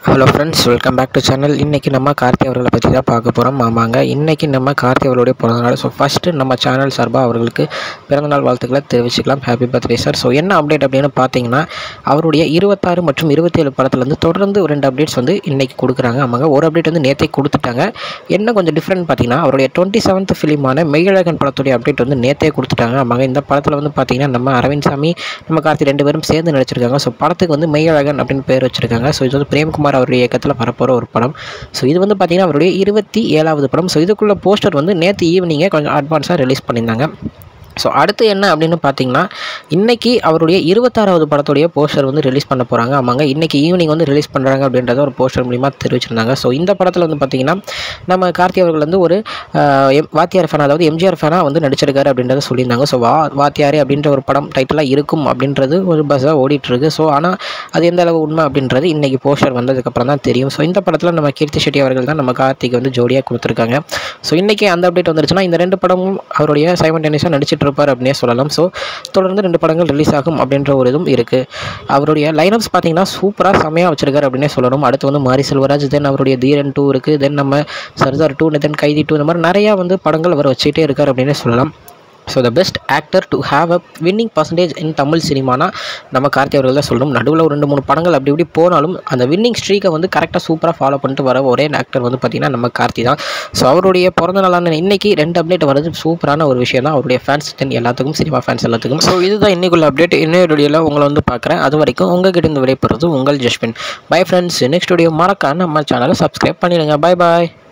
hello friends welcome back to channel இன்றைக்கி நம்ம கார்த்தி அவர்களை பற்றி தான் பார்க்க போகிறோம் ஆமாங்க இன்றைக்கி நம்ம கார்த்தி அவர்களுடைய பிறந்தநாள் ஸோ ஃபஸ்ட்டு நம்ம சேனல் சார்பாக அவர்களுக்கு பிறந்தநாள் வாழ்த்துக்களை தெரிவிச்சுக்கலாம் ஹாப்பி பர்த்டே சார் ஸோ என்ன அப்டேட் அப்படின்னு பார்த்தீங்கன்னா அவருடைய இருபத்தாறு மற்றும் இருபத்தேழு படத்துலேருந்து தொடர்ந்து ஒரு ரெண்டு அப்டேட்ஸ் வந்து இன்றைக்கி கொடுக்குறாங்க ஆமாங்க ஒரு அப்டேட் வந்து நேற்றே கொடுத்துட்டாங்க என்ன கொஞ்சம் டிஃப்ரெண்ட் பார்த்தீங்கன்னா அவருடைய டுவெண்ட்டி செவன்த் ஃபிலிமான மெய்யழகன் படத்துடைய அப்டேட் வந்து நேற்றே கொடுத்துட்டாங்க ஆமாங்க இந்த படத்தில் வந்து பார்த்தீங்கன்னா நம்ம அரவிந்த் சாமி நம்ம கார்த்தி ரெண்டு பேரும் சேர்ந்து நடிச்சிருக்காங்க ஸோ படத்துக்கு வந்து மெய்யழகன் அப்படின்னு பேர் வச்சிருக்காங்க ஸோ இது வந்து பிரேம்குமார் அவருடைய இயக்கத்தில் வரப்போகிற ஒரு படம் ஸோ இது வந்து பார்த்தீங்கன்னா அவருடைய இருபத்தி ஏழாவது படம் ஸோ இதுக்குள்ள போஸ்டர் வந்து நேற்று ஈவினிங்கே கொஞ்சம் அட்வான்ஸாக ரிலீஸ் பண்ணியிருந்தாங்க ஸோ அடுத்து என்ன அப்படின்னு பார்த்தீங்கன்னா இன்றைக்கி அவருடைய இருபத்தாறாவது படத்துடைய போஸ்டர் வந்து ரிலீஸ் பண்ண போகிறாங்க ஆமாங்க இன்றைக்கி ஈவினிங் வந்து ரிலீஸ் பண்ணுறாங்க அப்படின்றத ஒரு போஸ்டர் மூலிமா தெரிவிச்சிருந்தாங்க ஸோ இந்த படத்தில் வந்து பார்த்திங்கன்னா நம்ம கார்த்தி அவர்கள் வந்து ஒரு ஆஹ், எம்- வாத்தியார் ஃபேன் அதாவது எம்ஜிஆர் ஃபேனாக வந்து நடிச்சிருக்காரு அப்படின்றத சொல்லியிருந்தாங்க ஸோ வா வாத்தியாரே அப்படின்ற ஒரு படம் டைட்டிலாக இருக்கும் அப்படின்றது ஒரு பஸ்ஸாக ஓடிட்டுருக்கு ஸோ ஆனால் அது எந்த அளவு உண்மை அப்படின்றது இன்றைக்கி போஸ்டர் வந்ததுக்கப்புறம் தான் தெரியும் ஸோ இந்த படத்தில் நம்ம கீர்த்தி செட்டி அவர்கள் தான் நம்ம கார்த்திக் வந்து ஜோடியாக கொடுத்துருக்காங்க ஸோ இன்றைக்கி அந்த அப்டேட் வந்துருச்சுன்னா இந்த ரெண்டு படமும் அவருடைய சைமண்டேனியஸாக நடிச்சிட்டு இருப்பார் அப்படின்னே சொல்லலாம் ஸோ தொடர்ந்து ரெண்டு படங்கள் ரிலீஸ் ஆகும் அப்படின்ற ஒரு இதுவும் இருக்குது அவருடைய லைனப்ஸ் பார்த்தீங்கன்னா சூப்பராக செமையாக வச்சிருக்காரு அப்படின்னே சொல்லணும் அடுத்து வந்து மாரி செல்வராஜ் தென் அவருடைய தீரன் டூ இருக்குது தென் நம்ம சர்தார் டூ தென் கைதி டூ இந்த மாதிரி நிறையா வந்து படங்கள் அவர் வச்சுக்கிட்டே இருக்கார் அப்படின்னே சொல்லலாம் so the best actor to have a winning percentage in Tamil சினிமானா நம்ம கார்த்தி அவர்கள் தான் சொல்லணும் நடுவில் ஒரு ரெண்டு மூணு படங்கள் அப்படி இப்படி போனாலும் அந்த வின்னிங் ஸ்ட்ரீக்கை வந்து கரெக்டாக சூப்பராக ஃபாலோ பண்ணிட்டு வர ஒரே ஆக்டர் வந்து பார்த்திங்கன்னா நம்ம கார்த்தி தான் ஸோ அவருடைய பிறந்த நாளான இன்னைக்கு ரெண்டு அப்டேட் வரது சூப்பரான ஒரு விஷயம் தான் அவருடைய ஃபேன்ஸ் தென் எல்லாத்துக்கும் சினிமா ஃபேன்ஸ் எல்லாத்துக்கும் ஸோ இதுதான் இன்னைக்குள்ள அப்டேட் இன்னொரு வீடியோவில் உங்களை வந்து பார்க்குறேன் அது வரைக்கும் உங்ககிட்ட இருந்து விடைபெறுறது உங்கள் Jasbin bye friends next video மறக்காம நம்ம சேனலை சப்ஸ்கிரைப் பண்ணிடுங்க பை பாய்